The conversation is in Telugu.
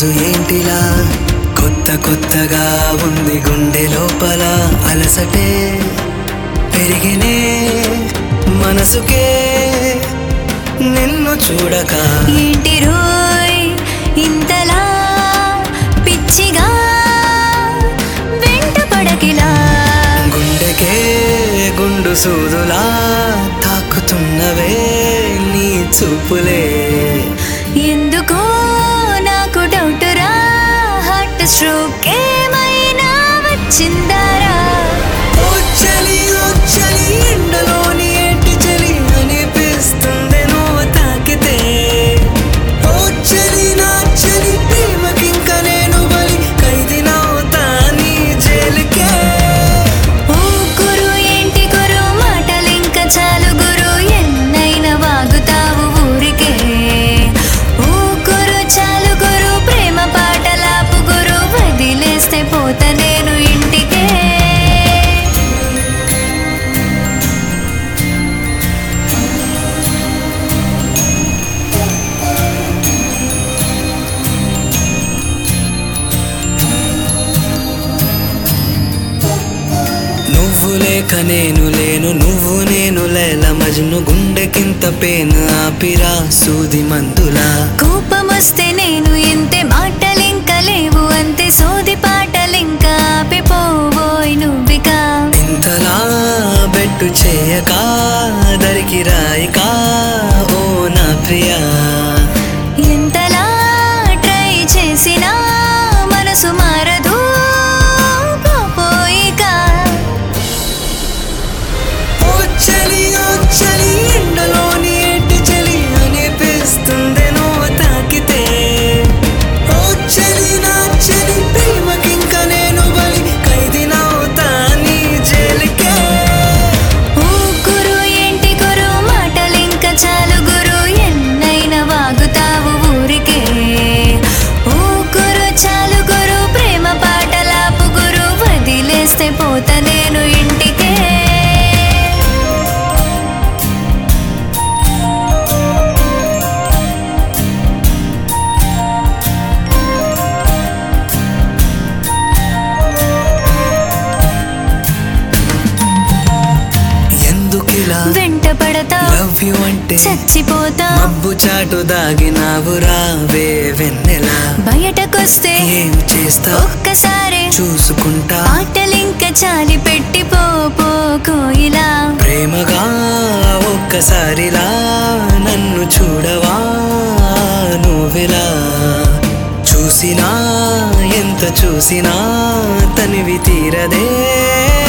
రోజు ఏంటిలా కొత్త కొత్తగా ఉంది గుండె లోపల అలసటే పెరిగినే మనసుకే నిన్ను చూడక ఏంటి రోయ్ ఇంతలా పిచ్చిగా వెంట పడకిలా గుండెకే గుండు సూదులా తాకుతున్నవే నీ చూపులే ఎందుకో నాకు డౌట్ రా హార్ట్ స్ట్రోక్ ఏమైనా వచ్చిందారా ఓ చలి ఓ చలి ఎండలోని ఏంటి చలి అనిపిస్తుంది నువ్వు తాకితే ఓ చలి నా చలి ప్రేమకింక నేను బలి ఖైదీనవుతా నీ జైలుకే ఓ గురు ఏంటి గురు మాటలింక చాలు గురు ఎన్నైనా వాగుతావు ఊరికే ఓ గురు చాలు గురు ప్రేమ పాటలాపు గురు వదిలేస్తే పోతా నేను ఇంటికే నువ్వు లేక నేను లేను నువ్వు నేను లేల మజ్ను గుండెకింత పేను ఆపిరా సూది మందులా కోపమొస్తే నేను ఇంతే మాటలింక లేవు అంతే సోది పాటలింక ఆపిపోవోయ్ నువ్విక ఇంతలా బెట్టు చేయక దరికి రాయిక ఓ నా ప్రియా ఎంతలా ట్రై చేసినా మనసు మారదు పోయిక ఓ చలి ఓ చలి ఎండలోని ఏంటి చలి అనిపిస్తుంది నువ్వు తాకితే ఓ చలి నా చలి ప్రేమకింక నేను బలి ఖైదీనవుతా నీ జైలుకే ఓ గురు ఏంటి గురు మాటలింక చాలు గురు ఎన్నైనా వాగుతావు ఊరికే ఓ గురు చాలు గురు ప్రేమ పాటలాపు గురు వదిలేస్తే పోతా నేను ఇంటికే ఎందుకిలా వెంట పడతా లవ్ యు అంటే చచ్చిపోతా మబ్బు చాటు దాగినావు రావే వెన్నెలా బయటకొస్తే ఏం చేస్తావు ఒక్కసారి చూసుకుంటా ఆటలింక చాలి పెట్టి పో పో కోయిలా ప్రేమగా ఒక్కసారిలా నన్ను చూడవా నువ్వెలా చూసినా ఎంత చూసినా తనివి తీరదే